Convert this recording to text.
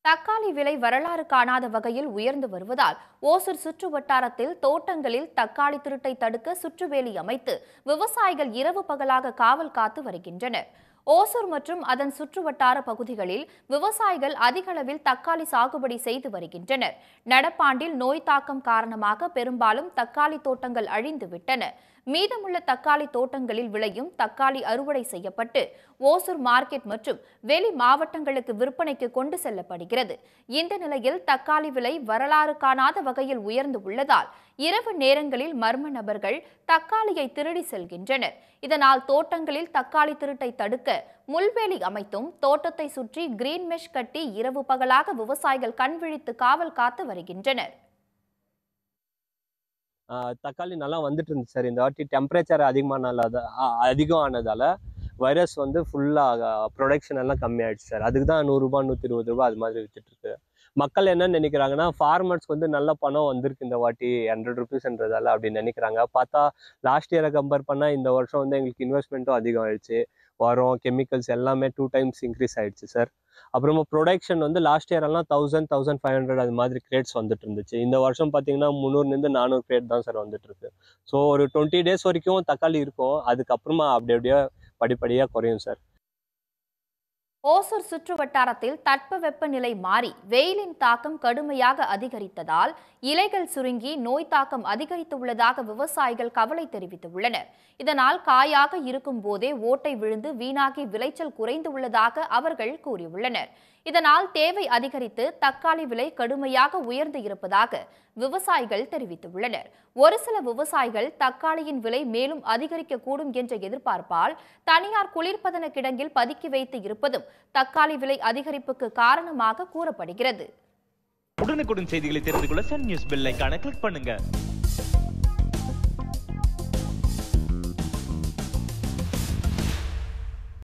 தக்காளி விலை வரலாறு காணாத வகையில் உயர்ந்து வருவதால் ஓசூர் சுற்று வட்டாரத்தில் தோட்டங்களில் தக்காளி திருட்டை தடுக்க சுற்றுவேலி அமைத்து விவசாயிகள் இரவு பகலாக காவல் காத்து வருகின்றனர் ஓசூர் மற்றும் அதன் சுற்றுவட்டார பகுதிகளில் விவசாயிகள் அதிக அளவில் தக்காளி சாகுபடி செய்து வருகின்றனர் நடப்பாண்டில் நோய் தாக்கம் காரணமாக பெரும்பாலும் தக்காளி தோட்டங்கள் அழிந்து விட்டன மீதமுள்ள தக்காளி தோட்டங்களில் விளையும் தக்காளி அறுவடை செய்யப்பட்டு ஓசூர் மார்க்கெட் மற்றும் வெளி மாவட்டங்களுக்கு விற்பனைக்கு கொண்டு செல்லப்படுகிறது இந்த நிலையில் தக்காளி விலை வரலாறு காணாத வகையில் உயர்ந்து உள்ளதால் இரவு நேரங்களில் மர்ம நபர்கள் தக்காளியை திருடி செல்கின்றனர் இதனால் தோட்டங்களில் தக்காளி திருட்டை தடுக்க முள்வேலி அமைத்தும் தோட்டத்தை சுற்றி கிரீன் மெஷ் கட்டி இரவு பகலாக விவசாயிகள் கண்விழித்து காவல் காத்து வருகின்றனர் ஆஹ் தக்காளி நல்லா வந்துட்டு இருந்துச்சு சார் இந்த வாட்டி டெம்பரேச்சர் அதிகமானால அதிகம் ஆனதால வைரஸ் வந்து ஃபுல்லாக ப்ரொடக்ஷன் எல்லாம் கம்மியாயிடுச்சு சார் அதுக்கு தான் நூறுரூபா நூற்றி இருபது ரூபா அது மாதிரி வித்துட்டு இருக்கு மக்கள் என்ன நினைக்கிறாங்கன்னா ஃபார்மர்ஸ்க்கு வந்து நல்ல பணம் வந்திருக்கு இந்த வாட்டி ஹண்ட்ரட் ருபீஸ்ன்றதால அப்படி நினைக்கிறாங்க பார்த்தா லாஸ்ட் இயரை கம்பேர் பண்ணால் இந்த வருஷம் வந்து எங்களுக்கு இன்வெஸ்ட்மெண்ட்டும் அதிகம் ஆயிடுச்சு உரம் கெமிக்கல்ஸ் எல்லாமே டூ டைம்ஸ் இன்க்ரீஸ் ஆயிடுச்சு சார் அப்புறமா ப்ரொடக்ஷன் வந்து லாஸ்ட் இயர் எல்லாம் தௌசண்ட் தௌசண்ட் ஃபைவ் ஹண்ட்ரட் அது மாதிரி கிரேட்ஸ் வந்துட்டு இருந்துச்சு இந்த வருஷம் பார்த்தீங்கன்னா முந்நூறுலேருந்து நானூறு கிரேட் தான் சார் வந்துட்டு இருக்கு ஸோ ஒரு டுவெண்ட்டி டேஸ் வரைக்கும் தக்காளி இருக்கும் அதுக்கப்புறமா அப்படி அப்படியே படிப்படியாக குறையும் சார் ஓசூர் சுற்று வட்டாரத்தில் தட்பவெப்ப நிலை மாறி வெயிலின் தாக்கம் கடுமையாக அதிகரித்ததால் இலைகள் சுருங்கி நோய் தாக்கம் அதிகரித்துள்ளதாக விவசாயிகள் கவலை தெரிவித்துள்ளனர் இதனால் காயாக இருக்கும் போதே ஓட்டை விழுந்து வீணாகி விளைச்சல் குறைந்துள்ளதாக அவர்கள் கூறியுள்ளனர் இதனால் தேவை அதிகரித்து தக்காளி விலை கடுமையாக உயர்ந்து இருப்பதாக விவசாயிகள் தெரிவித்துள்ளனர் ஒரு சில விவசாயிகள் தக்காளியின் விலை மேலும் அதிகரிக்கக்கூடும் என்ற எதிர்பார்ப்பால் தனியார் குளிர்பதன கிடங்கில் பதுக்கி வைத்து இருப்பதும் தக்காளி விலை அதிகரிப்புக்கு காரணமாக கூறப்படுகிறது உடனுக்குடன் செய்திகளை தெரிந்து கொள்ள சன் நியூஸ் பெல் ஐகானை கிளிக் பண்ணுங்க